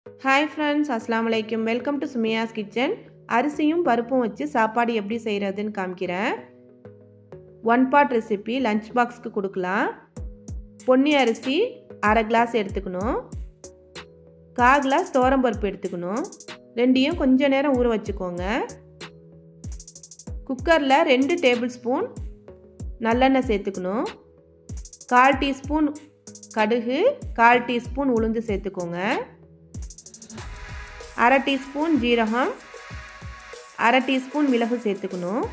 hi friends அஸ்லாம் வலைக்கம் welcome to Sumiya's kitchen அரிசியும் பருப்பும் வச்சு சாப்பாடு எப்படி செய்கிறதுன்னு காமிக்கிறேன் ஒன் பாட் ரெசிபி லஞ்ச் பாக்ஸ்க்கு கொடுக்கலாம் பொன்னி அரிசி அரை கிளாஸ் எடுத்துக்கணும் கா கிளாஸ் பருப்பு எடுத்துக்கணும் ரெண்டையும் கொஞ்ச நேரம் ஊற வச்சுக்கோங்க குக்கரில் ரெண்டு டேபிள் ஸ்பூன் நல்லெண்ணெய் சேர்த்துக்கணும் கால் டீஸ்பூன் கடுகு கால் டீஸ்பூன் உளுந்து சேர்த்துக்கோங்க அரை டீஸ்பூன் ஜீரகம் அரை டீஸ்பூன் மிளகு சேர்த்துக்கணும்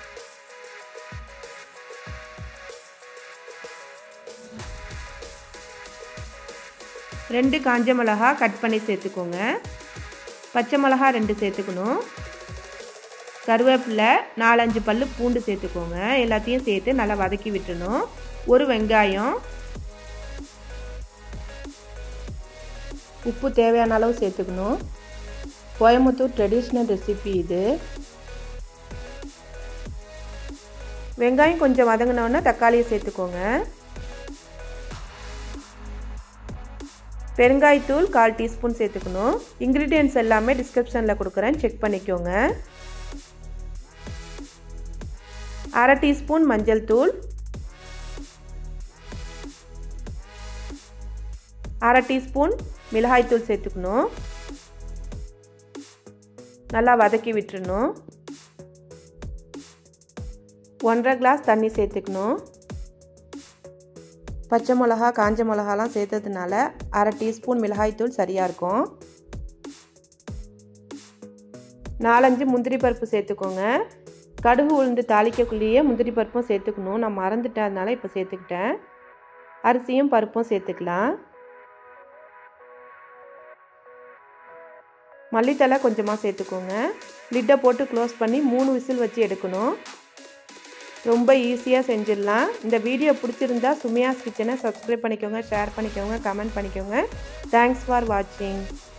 ரெண்டு காஞ்ச மிளகா கட் பண்ணி சேர்த்துக்கோங்க பச்சை மிளகா ரெண்டு சேர்த்துக்கணும் கருவேப்பிலை நாலஞ்சு பல் பூண்டு சேர்த்துக்கோங்க எல்லாத்தையும் சேர்த்து நல்லா வதக்கி விட்டுணும் ஒரு வெங்காயம் உப்பு தேவையான அளவு சேர்த்துக்கணும் கோயம்புத்தூர் ட்ரெடிஷ்னல் ரெசிபி இது வெங்காயம் கொஞ்சம் வதங்கினோன்னா தக்காளியை சேர்த்துக்கோங்க பெருங்காயத்தூள் கால் டீஸ்பூன் சேர்த்துக்கணும் இன்க்ரீடியன்ட்ஸ் எல்லாமே டிஸ்கிரிப்ஷனில் கொடுக்குறேன் செக் பண்ணிக்கோங்க அரை டீஸ்பூன் மஞ்சள் தூள் அரை டீஸ்பூன் மிளகாய்த்தூள் சேர்த்துக்கணும் நல்லா வதக்கி விட்டுறணும் ஒன்றரை கிளாஸ் தண்ணி சேர்த்துக்கணும் பச்சை மிளகா காஞ்ச மிளகாலாம் சேர்த்ததுனால அரை டீஸ்பூன் மிளகாய்த்தூள் சரியாக இருக்கும் நாலஞ்சு முந்திரி பருப்பு சேர்த்துக்கோங்க கடுகு உளுந்து தாளிக்கக்குள்ளேயே முந்திரி பருப்பும் சேர்த்துக்கணும் நான் மறந்துட்டதுனால இப்போ சேர்த்துக்கிட்டேன் அரிசியும் பருப்பும் சேர்த்துக்கலாம் மல்லித்தலை கொஞ்சமாக சேர்த்துக்கோங்க லிட்டை போட்டு க்ளோஸ் பண்ணி மூணு விசில் வச்சு எடுக்கணும் ரொம்ப ஈஸியாக செஞ்சிடலாம் இந்த வீடியோ பிடிச்சிருந்தா சுமியாஸ் கிச்சனை சப்ஸ்கிரைப் பண்ணிக்கோங்க ஷேர் பண்ணிக்கோங்க கமெண்ட் பண்ணிக்கோங்க தேங்க்ஸ் ஃபார் வாட்சிங்